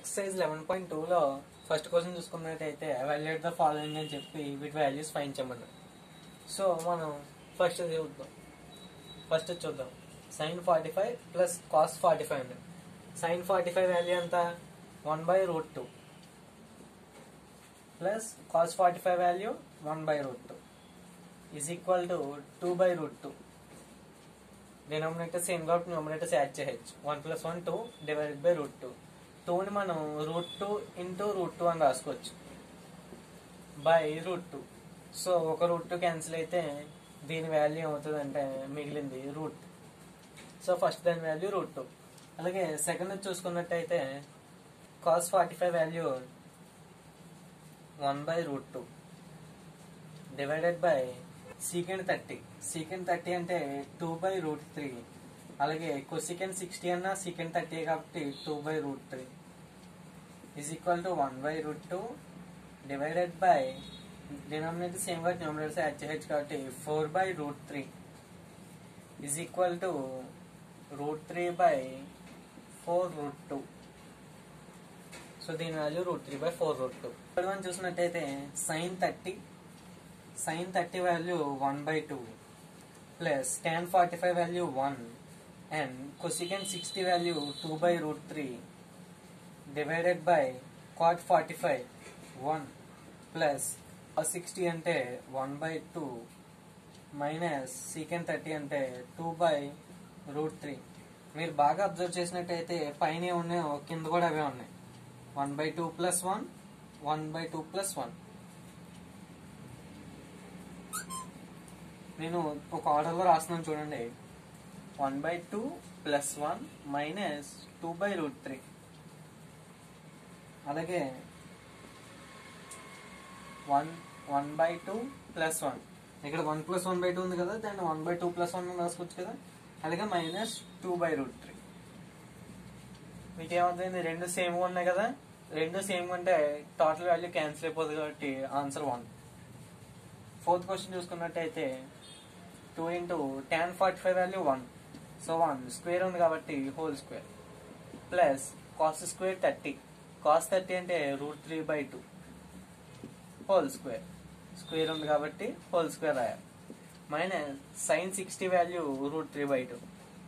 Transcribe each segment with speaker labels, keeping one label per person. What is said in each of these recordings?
Speaker 1: exercise eleven point టూలో first question చూసుకున్నట్టయితే evaluate the following అని చెప్పి వీటి వాల్యూస్ ఫైన్ చేయమన్నారు సో మనం ఫస్ట్ చూద్దాం ఫస్ట్ చూద్దాం sine forty five plus cos forty five ఉంది సైన్ ఫార్టీ ఫైవ్ వాల్యూ ఎంత one by root two plus cos forty five value one by root two is equal to two by root two denominator same కాబట్టి numerators add చేయొచ్చు one plus one two divided by root two టూని మనం root two into root two అని రాసుకోవచ్చు by root two so ఒక root two cancel అయితే దీని value ఏమవుతుంది అంటే మిగిలింది రూట్ సో ఫస్ట్ దాని వాల్యూ రూట్ టూ అలాగే సెకండ్ చూసుకున్నట్టయితే cos forty five value one by root two divided by sec thirty sec thirty అంటే టూ బై రూట్ త్రీ అలాగే కొసికెండ్ సిక్స్టీ అన్న సీకెండ్ థర్టీ కాబట్టి two by root three is equal to one by root two divided by denominator same గా numerators add చేయొచ్చు కాబట్టి four by root three is equal to root three by four root two so దీని value root three by four root two third one చూసినట్టయితే sine thirty sine thirty value one by two plus tan forty five value one and cosec sixty value two by root three divided by cot forty five one plus sixty అంటే one by two minus sec thirty అంటే two by root three మీరు బాగా observe చేసినట్టయితే పైన ఉన్నాయో కింద కూడా అవే ఉన్నాయి one by two plus one one by two plus one నేను ఒక ఆర్డర్లో రాస్తున్నాను చూడండి one by two plus one minus two by root three అలాగే one one by two plus one ఇక్కడ one plus one by two ఉంది కదా దాన్ని one by two plus one రాసుకోవచ్చు కదా అలాగే minus two by root three మీకు ఏమవుతుంది రెండు సేమ్ ఉన్నాయి కదా రెండు సేమ్ ఉంటే టోటల్ వాల్యూ క్యాన్సిల్ అయిపోతుంది కాబట్టి ఆన్సర్ వన్ ఫోర్త్ క్వశ్చన్ చూసుకున్నట్టయితే two into tan forty five value one so one square ఉంది కాబట్టి whole square plus cos square thirty cos thirty అంటే root three by two whole square square ఉంది కాబట్టి whole square రాయాలి minus sine sixty value root three by two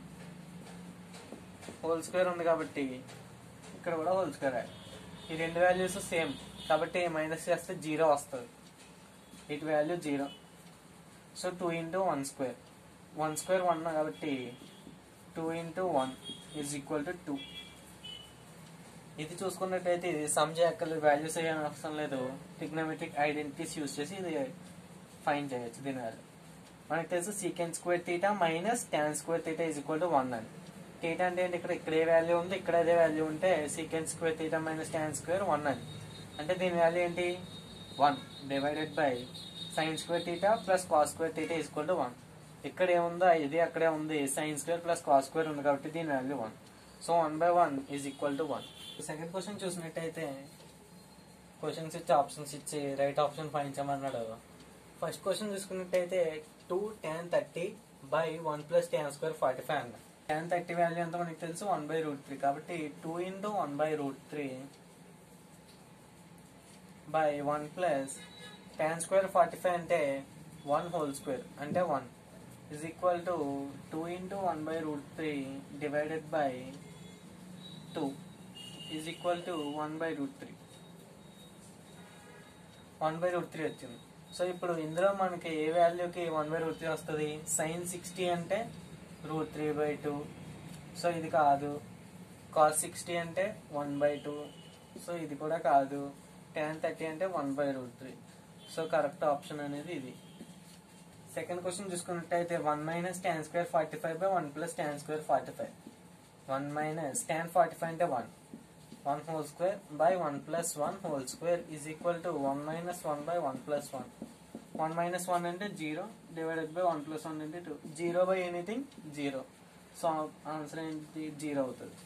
Speaker 1: whole square ఉంది కాబట్టి ఇక్కడ కూడా హోల్ స్క్వేర్ రాయాలి ఈ రెండు వాల్యూస్ సేమ్ కాబట్టి మైనస్ చేస్తే జీరో వస్తుంది ఇటు value zero so two into one square one square one కాబట్టి two into one is equal to two ఇది చూసుకున్నట్టయితే ఇది సమ్ చేయక్కర్లేదు వాల్యూస్ ఏం అవసరం లేదు టిగ్నోమెట్రిక్ ఐడెంటిటీస్ యూస్ చేసి ఇది ఫైన్ చేయొచ్చు దీని వాల్యూ మనకు తెలుసు sec square theta minus tan square theta is equal to one అని తీటా అంటే ఏంటి ఇక్కడ ఇక్కడ ఏ వాల్యూ ఉంది ఇక్కడ అదే వాల్యూ ఉంటే sec square theta minus tan square one అని అంటే దీని వాల్యూ ఏంటి one divided by sine square theta plus cos square theta equal to one ఇక్కడ ఏముందో ఇది అక్కడే ఉంది sine square plus cos square ఉంది కాబట్టి దీని value one so one by one is equal to one second question చూసినట్టయితే క్వశ్చన్స్ ఇచ్చి ఆప్షన్స్ ఇచ్చి రైట్ ఆప్షన్ ఫైన్ చేయమన్నాడు ఫస్ట్ క్వశ్చన్ చూసుకున్నట్టయితే two tan thirty by one plus tan square forty five అన్న tan thirty value ఎంత మనకి తెలుసు one by root three కాబట్టి two into one by root three by one plus tan square forty five అంటే one whole square అంటే one is equal to two into one by root three divided by two is equal to one by root three one by root three వచ్చింది so ఇప్పుడు ఇందులో మనకి ఏ వాల్యూకి one by root three వస్తుంది sine sixty అంటే root three by two so ఇది కాదు కాస్ సిక్స్టీ అంటే వన్ బై టూ సో ఇది కూడా కాదు టెన్ థర్టీ అంటే one by root three so correct option అనేది ఇది సెకండ్ క్వశ్చన్ చూసుకున్నట్టయితే one minus tan square forty five by one plus tan square forty five one minus tan forty five అంటే one one whole square by one plus one whole square is equal to one minus one by one plus one one minus one అంటే zero divided by one plus one అంటే two zero by anything zero so answer ఏంటి zero అవుతుంది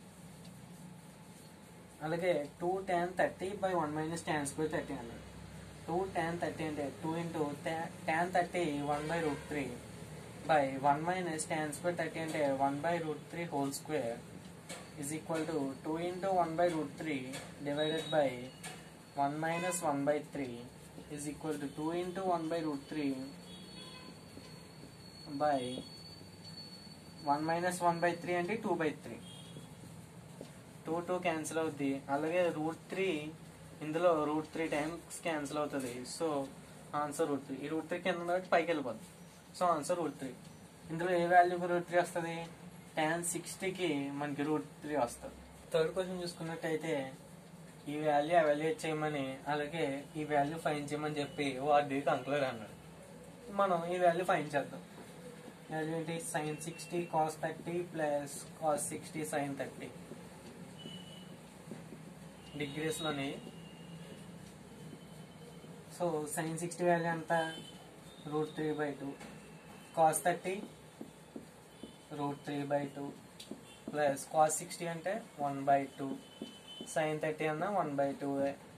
Speaker 1: అలాగే two tan thirty by one minus tan square thirty అన్నది two tan thirty అంటే two into tan thirty one by root three by one minus tan square thirty అంటే one by root three whole square is equal to 2 into 1 by root 3 divided by 1 minus 1 by 3 is equal to 2 into 1 by root 3 by 1 minus 1 by 3 అంటే 2 by 3 2 2 cancel అవుద్ది అలాగే root three ఇందులో root three times cancel అవుతుంది so answer root three ఈ root three కింద కాబట్టి పైకి వెళ్ళిపోద్ది సో ఆన్సర్ రూట్ త్రీ ఇందులో ఏ వాల్యూకి రూట్ త్రీ వస్తుంది టెన్ సిక్స్టీకి మనకి రూట్ త్రీ వస్తుంది థర్డ్ క్వశ్చన్ చూసుకున్నట్టయితే ఈ వాల్యూ అవాల్యుయేట్ చేయమని అలాగే ఈ వాల్యూ ఫైన్ చేయమని చెప్పి వాడి కంక్లూడ్ అన్నాడు మనం ఈ వాల్యూ ఫైన్ చేద్దాం వాల్యూ ఏంటి sine sixty cos thirty plus cos sixty sine thirty డిగ్రీస్లోని సో సైన్ సిక్స్టీ వాల్యూ ఎంత root three by two cos thirty root three by two plus cos sixty అంటే one by two sine thirty అన్న one by two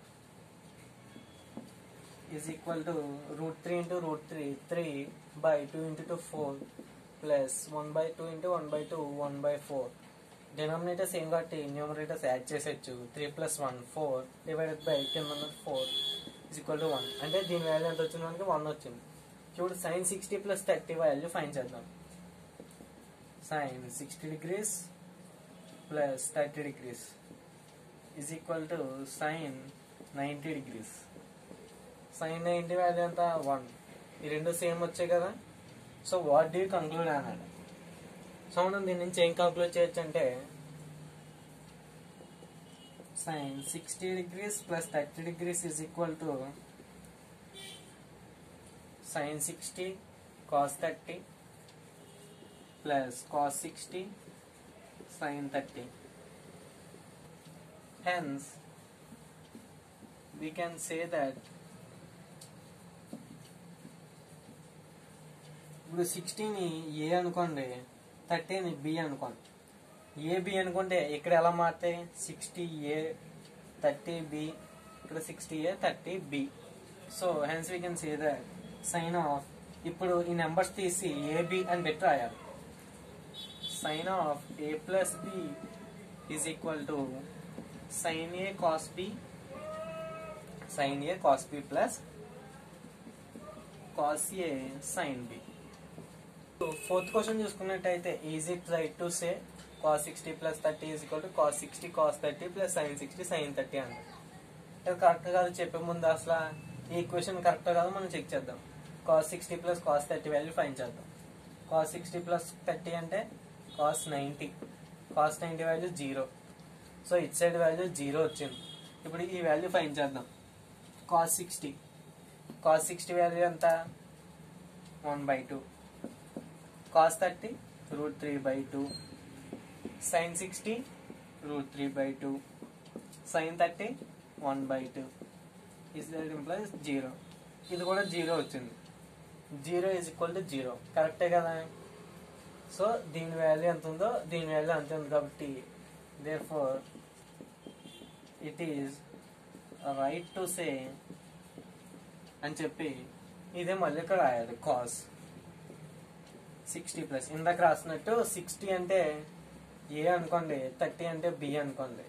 Speaker 1: is equal to root three into root three three by two into two four plus one by two into one by two one by four denominator same కాబట్టి numerators add చేసేయచ్చు three plus one four divided by కింద ఉన్నది four is equal to one అంటే దీని value ఎంత వచ్చింది మనకి one వచ్చింది చూడు sine sixty plus thirty value find చేద్దాం sine sixty degrees plus thirty degrees is equal to sine ninety degrees sine ninety value ఎంత వన్ ఈ రెండు సేమ్ వచ్చాయి కదా సో వాట్ డూ కంక్లూడ్ అన్నాడు సో మనం దీని నుంచి ఏం కంక్లూడ్ చేయొచ్చు అంటే sine sixty degrees plus thirty degrees is equal to sine sixty cos thirty plus cos sixty sine thirty hence we can say that ఇప్పుడు సిక్స్టీని ఏ అనుకోండి థర్టీని బి అనుకోండి ఏ బి అనుకుంటే ఇక్కడ ఎలా మారుతాయి సిక్స్టీ ఏ థర్టీ బి ఇక్కడ sixty A thirty B so hence we can say that sine of ఇప్పుడు ఈ నెంబర్స్ తీసి ఏబి అని పెట్టి రాయాలి sine of A plus B is equal to sine A cos B sine A cos B plus cos A sine B fourth question చూసుకున్నట్టయితే is it right to say cos sixty plus thirty is equal to cos sixty cos thirty plus sign sixty sine thirty అంటారు ఇది correct కాదు చెప్పే ముందు అసలు ఈ equation correct కాదు మనం చెక్ చేద్దాం cos sixty plus cos thirty value find చేద్దాం కాస్ సిక్స్టీ ప్లస్ థర్టీ అంటే cos ninety cos ninety value zero so it side value zero వచ్చింది ఇప్పుడు ఈ వాల్యూ ఫైన్ చేద్దాం cos sixty cos sixty value ఎంత one by two cos thirty root three by two sine sixty root three by two sine thirty one by two is that implies zero ఇది కూడా zero వచ్చింది zero is equal to zero కరెక్టే కదా so దీని value ఎంత ఉందో దీని value అంతే ఉంది కాబట్టి therefore it is right to say అని చెప్పి ఇదే మళ్ళీ ఇక్కడ రాయాలి కాస్ సిక్స్టీ ప్లస్ ఇందాక రాసినట్టు సిక్స్టీ అంటే ఏ అనుకోండి థర్టీ అంటే బి అనుకోండి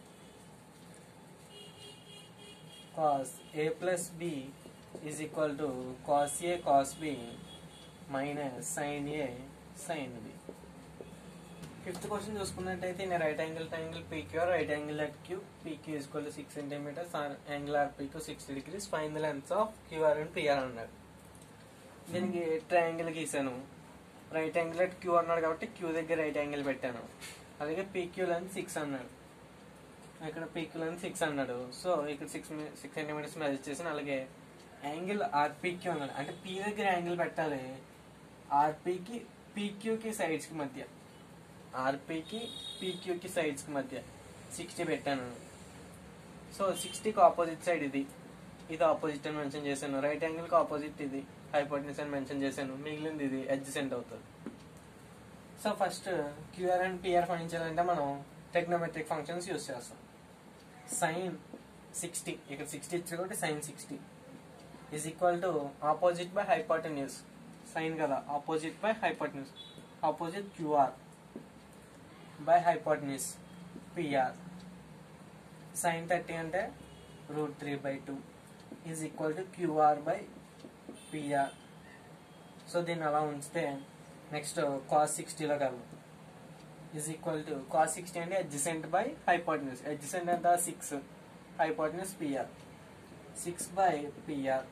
Speaker 1: cos A plus B is equal to cos A cos B minus sine A sine B fifth question చూసుకున్నట్టయితే నేను right angle triangle P Q right angle at Q P Q equal to six centimeters angle R P Q sixty degrees find the lengths of Q R and P R అన్నాడు దీనికి triangle గీసాను right angle at queue అన్నాడు కాబట్టి queue దగ్గర right angle పెట్టాను అలాగే PQ lengths six అన్నాడు ఇక్కడ పీక్యూ లెన్స్ సిక్స్ అన్నాడు సో ఇక్కడ సిక్స్ సిక్స్ సెంటీమీటర్స్ మెజర్ చేసాను అలాగే యాంగిల్ ఆర్పీక్యూ అన్నాడు అంటే పీ దగ్గర యాంగిల్ పెట్టాలి ఆర్పీకి పీక్యూకి సైడ్స్కి మధ్య ఆర్పీకి పీక్యూకి సైడ్స్కి మధ్య సిక్స్టీ పెట్టాను సో సిక్స్టీకి ఆపోజిట్ సైడ్ ఇది ఇది ఆపోజిట్ అని మెన్షన్ చేశాను రైట్ యాంగిల్కి ఆపోజిట్ ఇది హైపోటెన్స్ అని మెన్షన్ చేశాను మిగిలింది ఇది అడ్జసెంట్ అవుతుంది so first Q R and P R find చేయాలంటే మనం టెక్నోమెట్రిక్ ఫంక్షన్స్ యూస్ చేస్తాం సైన్ సిక్స్టీ ఇక్కడ సిక్స్టీ ఇచ్చారు కాబట్టి sine sixty is equal to opposite by hypotenuse sine కదా opposite by hypotenuse opposite Q R by hypotenuse P R sine thirty అంటే root three by two is equal to Q R by P R so దీన్ని అలా ఉంచితే next cos సిక్స్టీలో కలదు is equal to cos sixty అంటే adjacent by hypotenuse adjacent ఎంత six hypotenuse P R six by P R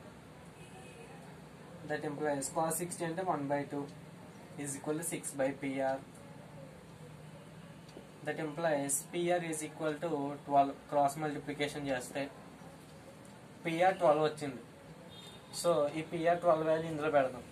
Speaker 1: that implies cos sixty అంటే one by two is equal to six by P R that implies P R is equal to twelve cross multiplication చేస్తే P R twelve వచ్చింది so ఈ P R twelve value ఇందులో పెడదాం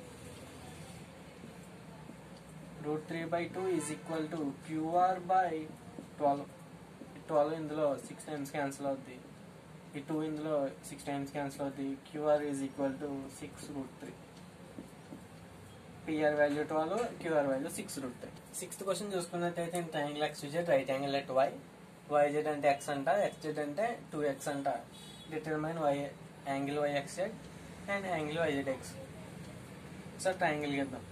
Speaker 1: root three by two is equal to Q R by twelve twelve ఇందులో six times cancel అవుద్ది ఈ two ఇందులో six times cancel అవుద్ది Q R is equal to six root three P R value twelve Q R value six root three sixth question చూసుకున్నట్టయితే triangle X Z right angle at Y Y Z అంటే X అంట X Z అంటే two X అంట determine Y angle Y X Z and angle Y Z X so triangle గీద్దాం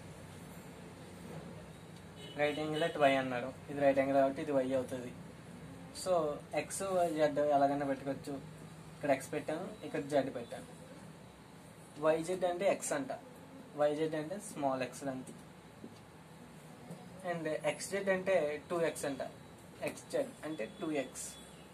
Speaker 1: right angle at Y అన్నాడు ఇది right angle కాబట్టి ఇది why అవుతుంది సో ఎక్స్ జెడ్ ఎలాగైనా పెట్టుకోవచ్చు ఇక్కడ ఎక్స్ పెట్టాను ఇక్కడ జెడ్ పెట్టాను వైజెడ్ అంటే ఎక్స్ అంట వైజెడ్ అంటే స్మాల్ ఎక్స్ అంతే అండ్ ఎక్స్ జెడ్ అంటే టూ ఎక్స్ అంట ఎక్స్ జెడ్ అంటే టూ ఎక్స్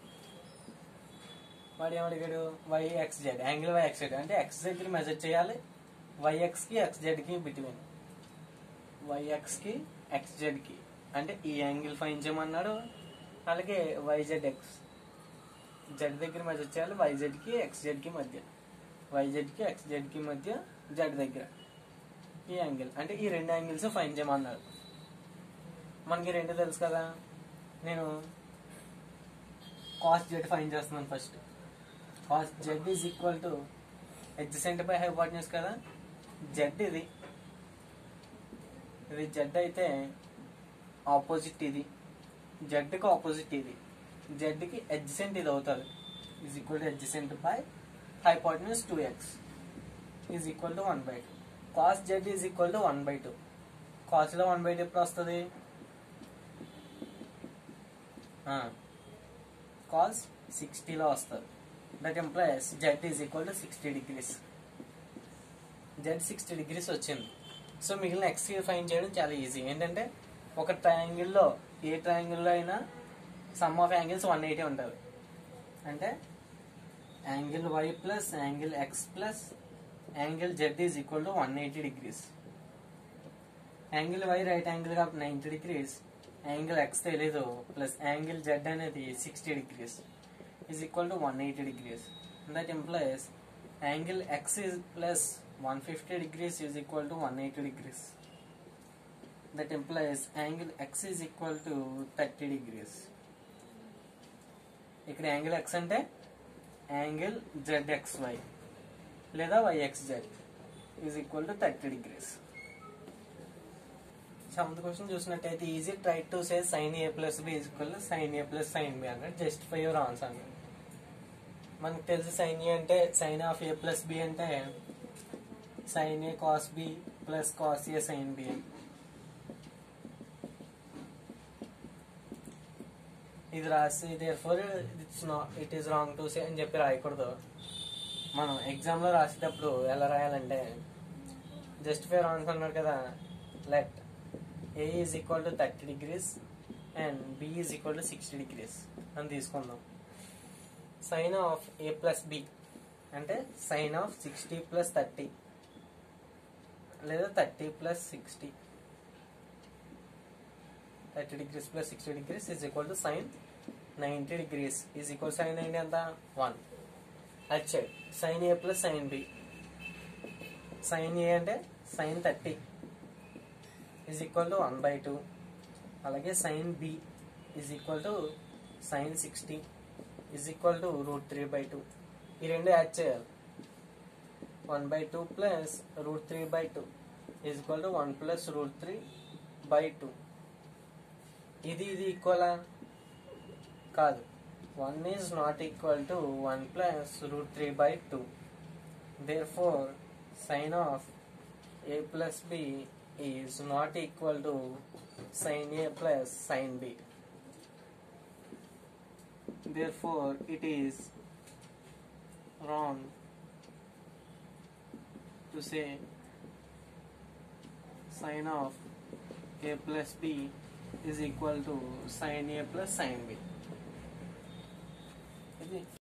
Speaker 1: వాడు ఏమడిగాడు Y X Z angle Y X Z అంటే ఎక్స్ దగ్గర మెజర్ చేయాలి వైఎక్స్ కి ఎక్స్ జెడ్ కి బిట్వీన్ వైఎక్స్ కి ఎక్స్ జెడ్ కి అంటే ఈ యాంగిల్ ఫైన్ చేయమన్నాడు అలాగే వైజెడ్ ఎక్స్ జెడ్ దగ్గర మెజర్ చేయాలి వైజెడ్ కి ఎక్స్ జెడ్ కి మధ్య వైజెడ్ కి ఎక్స్ జెడ్ కి మధ్య జెడ్ దగ్గర ఈ యాంగిల్ అంటే ఈ రెండు యాంగిల్స్ ఫైన్ చేయమన్నాడు మనకి రెండు తెలుసు కదా నేను కాస్ట్ జెడ్ ఫైన్ చేస్తున్నాను first cos Z is equal to adjacent by hypotenuse కదా జెడ్ ఇది ఇది జెడ్ అయితే ఆపోజిట్ ఇది జెడ్కి ఆపోజిట్ ఇది జెడ్కి ఎడ్జసెంట్ ఇది అవుతుంది is equal to adjacent by hypotenuse two X is equal to one by two cos Z is equal to one by two కాస్ట్లో one by two ఎప్పుడు వస్తుంది కాస్ సిక్స్టీలో వస్తుంది that implies Z is equal to sixty degrees Z sixty degrees వచ్చింది so మిగిలిన X find చేయడం చాలా easy ఏంటంటే ఒక ట్రయాంగిల్లో ఏ ట్రయాంగిల్లో అయినా sum of angles one eighty ఉంటుంది అంటే angle Y plus angle X plus angle Z is equal to one eighty degrees angle Y right angle కాబట్టి నైంటీ డిగ్రీస్ యాంగిల్ ఎక్స్ తెలీదు ప్లస్ యాంగిల్ జెడ్ అనేది sixty degrees is equal to one eighty degrees that implies angle X is plus one fifty degrees is equal to one eighty degrees that implies angle X is equal to thirty degrees ఇక్కడ angle X అంటే angle Z X Y లేదా Y X Z is equal to thirty degrees seventh question చూసినట్టయితే easy try to say sine A plus B is equal sine A plus sine B అన్నట్టు justify your answer అన్నట్టు మనకు తెలిసి sine A అంటే sine of A plus B అంటే sine A cos B plus cos A sine B ఇది రాసి therefore it's not it is wrong to say అని చెప్పి రాయకూడదు మనం ఎగ్జామ్ లో రాసేటప్పుడు ఎలా రాయాలంటే జస్ట్ ఫేర్ ఆన్సర్ అన్నాడు కదా let A is equal to thirty degrees and B is equal to sixty degrees అని తీసుకుందాం sine of A plus B అంటే sine of sixty plus thirty లేదా thirty plus sixty thirty degrees plus sixty degrees is equal to sine ninety degrees is equal sine ninety ఎంత one అచ్చే sine A plus sine B sine A అంటే sine thirty is equal to one by two అలాగే sign B is equal to sine sixty is equal to root three by two ఈ రెండు add చేయాలి one by two plus root three by two is equal to one plus root three by two ఇది ఇది ఈక్వలా కాదు one is not equal to one plus root three by two therefore sine of A plus B is not equal to sine A plus sine B therefore it is wrong to say sine of a plus b is equal to sine a plus sine b ఇది